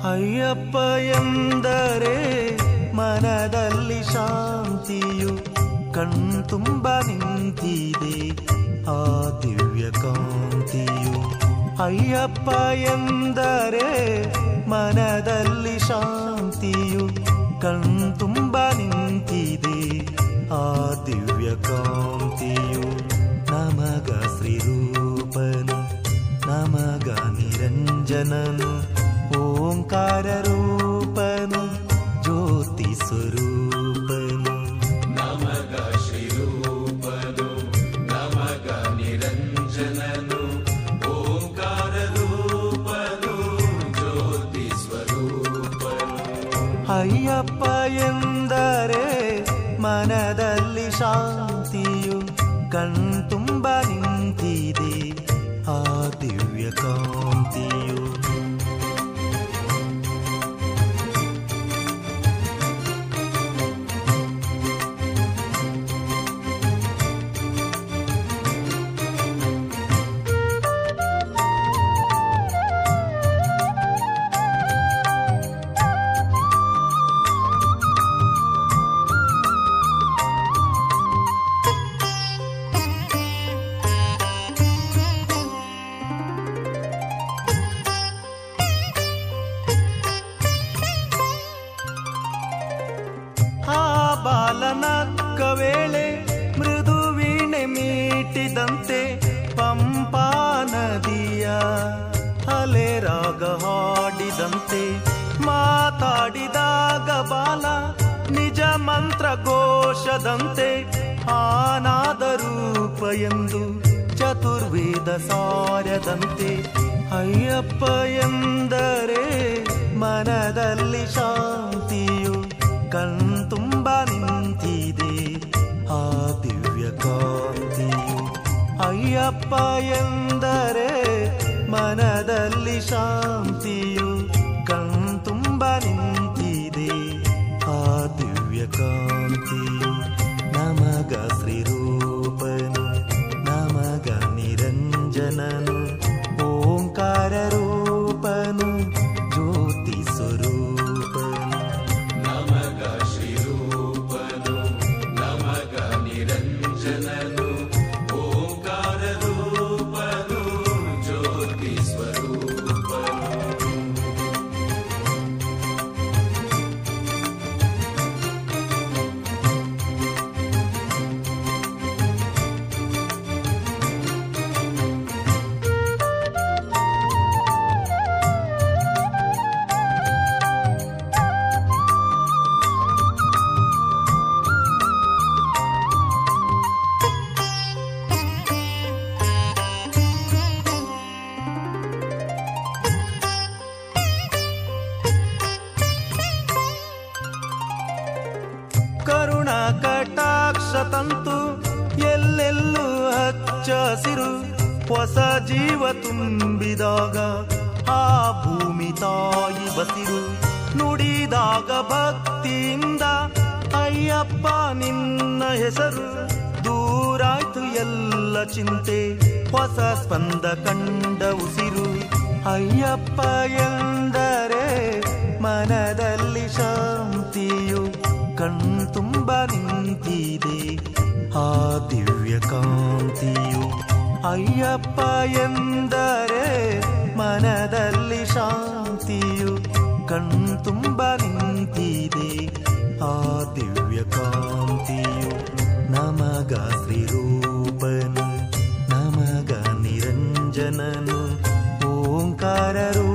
ಅಯ್ಯಪ್ಪ ಎಂದರೆ ಮನದಲ್ಲಿ ಶಾಂತಿಯು ಕಣ್ತುಂಬ ನಿಂತಿದೆ ಆ ದಿವ್ಯ ಕಾಂತಿಯು ಅಯ್ಯಪ್ಪ ಎಂದರೆ ಮನದಲ್ಲಿ ಶಾಂತಿಯು ಕಣ್ತುಂಬ ನಿಂತಿದೆ ಆ ದಿವ್ಯ ಕಾಂತಿಯು ನಮಗ ಶ್ರೀರೂಪನು ನಮಗ ನಿರಂಜನನು ಓಂಕಾರ ರೂಪನು ಜ್ಯೋತಿ ಸ್ವರೂಪನು ನಮಗ ಶ್ರೀರೂಪನು ನಮಗ ನಿರಂಜನನು ಓಂಕಾರ ರೂಪನು ಜ್ಯೋತಿ ಸ್ವರೂಪನು ಅಯ್ಯಪ್ಪ ಎಂದರೆ ಮನದಲ್ಲಿ ಶಾಂತಿಯು ಕಣ್ತುಂಬ ನಿಂತಿದೆ ಆ ದಿವ್ಯ ಕಾಂತಿಯು ಆ ಬಾಲನಕ್ಕ ವೇಳೆ ಮೃದು ವೀಣೆ ಮೀಟಿದಂತೆ ಪಂಪಾ ನದಿಯ ಅಲೆ ರಾಗ ಹಾಡಿದಂತೆ ಮಾತಾಡಿದಾಗ ಬಾಲ ನಿಜ ಮಂತ್ರ ಘೋಷದಂತೆ ಆನಾದ ರೂಪ ಎಂದು ಚತುರ್ವೇದ ಸಾರದಂತೆ ಅಯ್ಯಪ್ಪ ಎಂದರೆ ಮನದಲ್ಲಿ ಶಾಂತಿಯು ಕಣ್ತುಂಬ ನಿಂತಿದೆ ಆ ದಿವ್ಯ ಕಾಂತಿಯು ಅಯ್ಯಪ್ಪ ಎಂದರೆ ಮನದಲ್ಲಿ ಶಾಂತಿಯು ಕಣ್ತುಂಬ ನಿಂತಿದೆ ಆ ದಿವ್ಯ ಕಾಂತಿಯು ನಮಗ ಶ್ರೀರೂಪನು ನಮಗ ನಿರಂಜನನು ಓಂಕಾರ ರೂಪನು ಜ್ಯೋತಿ ಸ್ವರೂಪನು ನಮಗ ಶ್ರೀರೂಪನು ನಮಗ ನಿರಂಜನನು ಓಂಕಾರ ರೂಪನು ಜ್ಯೋತಿ ಸ್ವರೂಪನು ಕರುಣ ಕಟಾಕ್ಷ ತಂತು ಎಲ್ಲೆಲ್ಲೂ ಹಚ್ಚ ಹಸಿರು ಹೊಸ ಜೀವ ತುಂಬಿದಾಗ ಆ ಭೂಮಿ ತಾಯಿ ಬಸಿರು ನುಡಿದಾಗ ಭಕ್ತಿಯಿಂದ ಅಯ್ಯಪ್ಪ ನಿನ್ನ ಹೆಸರು ದೂರಾಯ್ತು ಎಲ್ಲ ಚಿಂತೆ ಹೊಸ ಸ್ಪಂದ ಕಂಡ ಉಸಿರು ಅಯ್ಯಪ್ಪ ಎಂದರೆ ಮನದಲ್ಲಿ ಶಾಂತಿಯು ಕಣ್ತುಂಬ ನಿಂತಿದೆ ಆ ದಿವ್ಯ ಕಾಂತಿಯು ಅಯ್ಯಪ್ಪ ಎಂದರೆ ಮನದಲ್ಲಿ ಶಾಂತಿಯು ಕಣ್ತುಂಬ ನಿಂತಿದೆ ಆ ದಿವ್ಯ ಕಾಂತಿಯು ನಮಗ ಶ್ರೀರೂಪನು ನಮಗ ನಿರಂಜನನು ಓಂಕಾರ ರೂಪನು